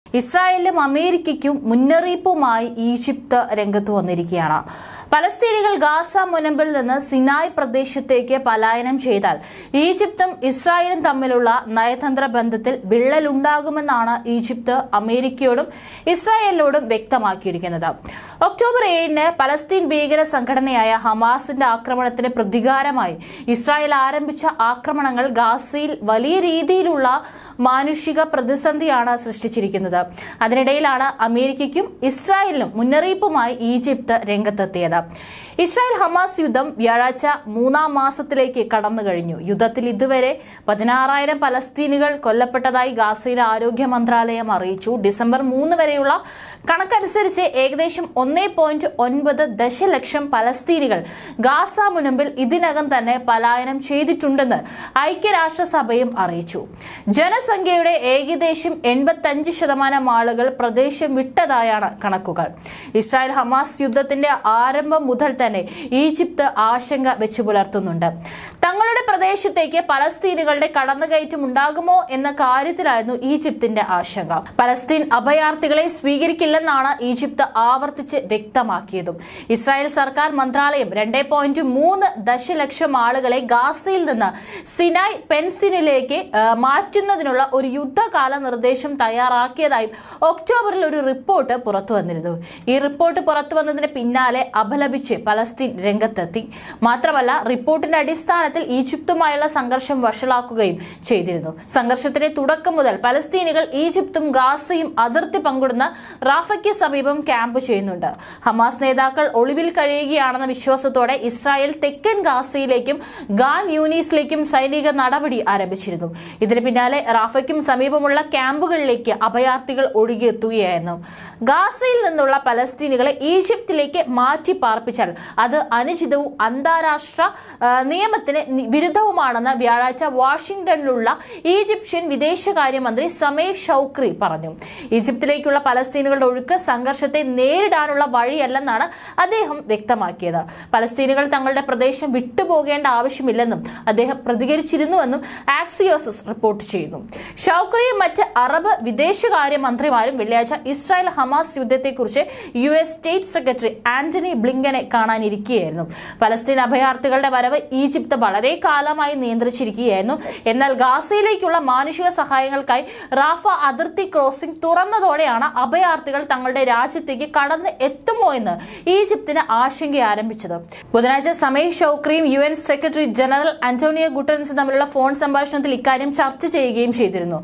ഇസ്രായേലിലും അമേരിക്കയ്ക്കും മുന്നറിയിപ്പുമായി ഈജിപ്ത് രംഗത്ത് വന്നിരിക്കുകയാണ് പലസ്തീനികൾ ഗാസ മുനമ്പിൽ നിന്ന് സിനായ് പ്രദേശത്തേക്ക് പലായനം ചെയ്താൽ ഈജിപ്തും ഇസ്രായേലും തമ്മിലുള്ള നയതന്ത്ര ബന്ധത്തിൽ വിള്ളലുണ്ടാകുമെന്നാണ് ഈജിപ്ത് അമേരിക്കയോടും ഇസ്രായേലിനോടും വ്യക്തമാക്കിയിരിക്കുന്നത് ഒക്ടോബർ ഏഴിന് പലസ്തീൻ ഭീകര സംഘടനയായ ഹമാസിന്റെ ആക്രമണത്തിന് പ്രതികാരമായി ഇസ്രായേൽ ആരംഭിച്ച ആക്രമണങ്ങൾ ഗാസയിൽ വലിയ രീതിയിലുള്ള മാനുഷിക പ്രതിസന്ധിയാണ് സൃഷ്ടിച്ചിരിക്കുന്നത് അതിനിടയിലാണ് അമേരിക്കയ്ക്കും ഇസ്രായേലിനും മുന്നറിയിപ്പുമായി ഈജിപ്ത് രംഗത്തെത്തിയത് ഇസ്രായേൽ ഹമാസ് യുദ്ധം വ്യാഴാഴ്ച മൂന്നാം മാസത്തിലേക്ക് കടന്നു കഴിഞ്ഞു യുദ്ധത്തിൽ ഇതുവരെ പതിനാറായിരം പലസ്തീനുകൾ കൊല്ലപ്പെട്ടതായി ഗാസയിലെ ആരോഗ്യ മന്ത്രാലയം അറിയിച്ചു ഡിസംബർ മൂന്ന് വരെയുള്ള കണക്കനുസരിച്ച് ഏകദേശം ഒന്നേ പോയിന്റ് ഒൻപത് ദശലക്ഷം പലസ്തീനികൾ ഗാസ മുനമ്പിൽ ഇതിനകം തന്നെ പലായനം ചെയ്തിട്ടുണ്ടെന്ന് ഐക്യരാഷ്ട്രസഭയും അറിയിച്ചു ജനസംഖ്യയുടെ ഏകദേശം എൺപത്തഞ്ച് ശതമാനം ആളുകൾ പ്രദേശം വിട്ടതായാണ് കണക്കുകൾ ഇസ്രായേൽ ഹമാസ് യുദ്ധത്തിന്റെ ആരംഭം മുതൽ തന്നെ ഈജിപ്ത് ആശങ്ക വെച്ചു പുലർത്തുന്നുണ്ട് തങ്ങളുടെ പ്രദേശത്തേക്ക് പലസ്തീനുകളുടെ കടന്നുകയറ്റം ഉണ്ടാകുമോ എന്ന കാര്യത്തിലായിരുന്നു ഈജിപ്തിന്റെ ആശങ്ക പലസ്തീൻ അഭയാർത്ഥികളെ സ്വീകരിക്കില്ലെന്നാണ് ഈജിപ്ത് ആവർത്തിച്ച് വ്യക്തമാക്കിയതും ഇസ്രായേൽ സർക്കാർ മന്ത്രാലയം രണ്ടേ പോയിന്റ് മൂന്ന് ദശലക്ഷം ആളുകളെ ഗാസയിൽ നിന്ന് സിനായ് പെൻസിനിലേക്ക് ആ, മാറ്റുന്നതിനുള്ള ഒരു യുദ്ധകാല നിർദ്ദേശം തയ്യാറാക്കിയതായും ഒക്ടോബറിൽ ഒരു റിപ്പോർട്ട് പുറത്തു വന്നിരുന്നു ഈ റിപ്പോർട്ട് പുറത്തു വന്നതിന് പിന്നാലെ അപലപിച്ച് പലസ്തീൻ രംഗത്തെത്തി മാത്രമല്ല റിപ്പോർട്ടിന്റെ അടിസ്ഥാനത്തിൽ ഈജിപ്തുമായുള്ള സംഘർഷം വഷളാക്കുകയും ചെയ്തിരുന്നു സംഘർഷത്തിന്റെ തുടക്കം മുതൽ പലസ്തീനികൾ ഈജിപ്തും ഗാസയും അതിർത്തി പങ്കിടുന്ന റാഫയ്ക്ക് സമീപം ക്യാമ്പ് ചെയ്യുന്നുണ്ട് ഹമാസ് നേതാക്കൾ ഒളിവിൽ കഴിയുകയാണെന്ന വിശ്വാസത്തോടെ ഇസ്രായേൽ തെക്കൻ ഗാസയിലേക്കും ഗാൻ യൂനീസിലേക്കും സൈനിക നടപടി ആരംഭിച്ചിരുന്നു ഇതിന് പിന്നാലെ റാഫയ്ക്കും സമീപമുള്ള ക്യാമ്പുകളിലേക്ക് അഭയാർത്ഥികൾ ഒഴുകിയെത്തുകയായിരുന്നു ഗാസയിൽ നിന്നുള്ള പലസ്തീനികളെ ഈജിപ്തിലേക്ക് മാറ്റി പാർപ്പിച്ചാൽ അത് അനുചിതവും അന്താരാഷ്ട്ര ആ, നിയമത്തിന് നി- വിരുദ്ധവുമാണെന്ന് വ്യാഴാഴ്ച വാഷിംഗ്ടണിലുള്ള ഈജിപ്ഷ്യൻ വിദേശകാര്യമന്ത്രി സമേ ഷൌക്രി പറഞ്ഞു ഈജിപ്തിലേക്കുള്ള പലസ്തീനുകളുടെ ഒഴുക്ക് സംഘർഷത്തെ നേരിടാനുള്ള വഴിയല്ലെന്നാണ് അദ്ദേഹം വ്യക്തമാക്കിയത് പലസ്തീനുകൾ തങ്ങളുടെ പ്രദേശം വിട്ടുപോകേണ്ട ആവശ്യമില്ലെന്നും അദ്ദേഹം പ്രതികരിച്ചിരുന്നുവെന്നും ആക്സിയോസസ് റിപ്പോർട്ട് ചെയ്യുന്നു ഷൌക്രിയും മറ്റ് അറബ് വിദേശകാര്യ മന്ത്രിമാരും വെള്ളിയാഴ്ച ഇസ്രായേൽ ഹമാസ് യുദ്ധത്തെക്കുറിച്ച് U S state secretary Antony ബ്ലിങ്കനെ കാണാനിരിക്കുകയായിരുന്നു പലസ്തീൻ അഭയാർത്ഥികളുടെ വരവ് ഈജിപ്ത് വളരെ കാലമായി നിയന്ത്രിച്ചിരിക്കുകയായിരുന്നു എന്നാൽ ഗാസയിലേക്കുള്ള മാനുഷിക സഹായങ്ങൾക്കായി റാഫ അതിർത്തി ക്രോസിംഗ് തുറന്നതോടെയാണ് അഭയാർത്ഥികൾ തങ്ങളുടെ രാജ്യത്തേക്ക് കടന്ന് എത്തുമോ എന്ന് ഈജിപ്തിന് ആശങ്ക ആരംഭിച്ചത് ബുധനാഴ്ച സമയ് ഷൌക്രിയും U N secretary general Antonio ഗുട്ടൻസും തമ്മിലുള്ള ഫോൺ സംഭാഷണത്തിൽ ഇക്കാര്യം ചർച്ച ചെയ്യുകയും ചെയ്തിരുന്നു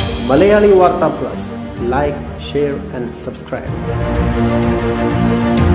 മലയാളി വാർത്താ plus like share and subscribe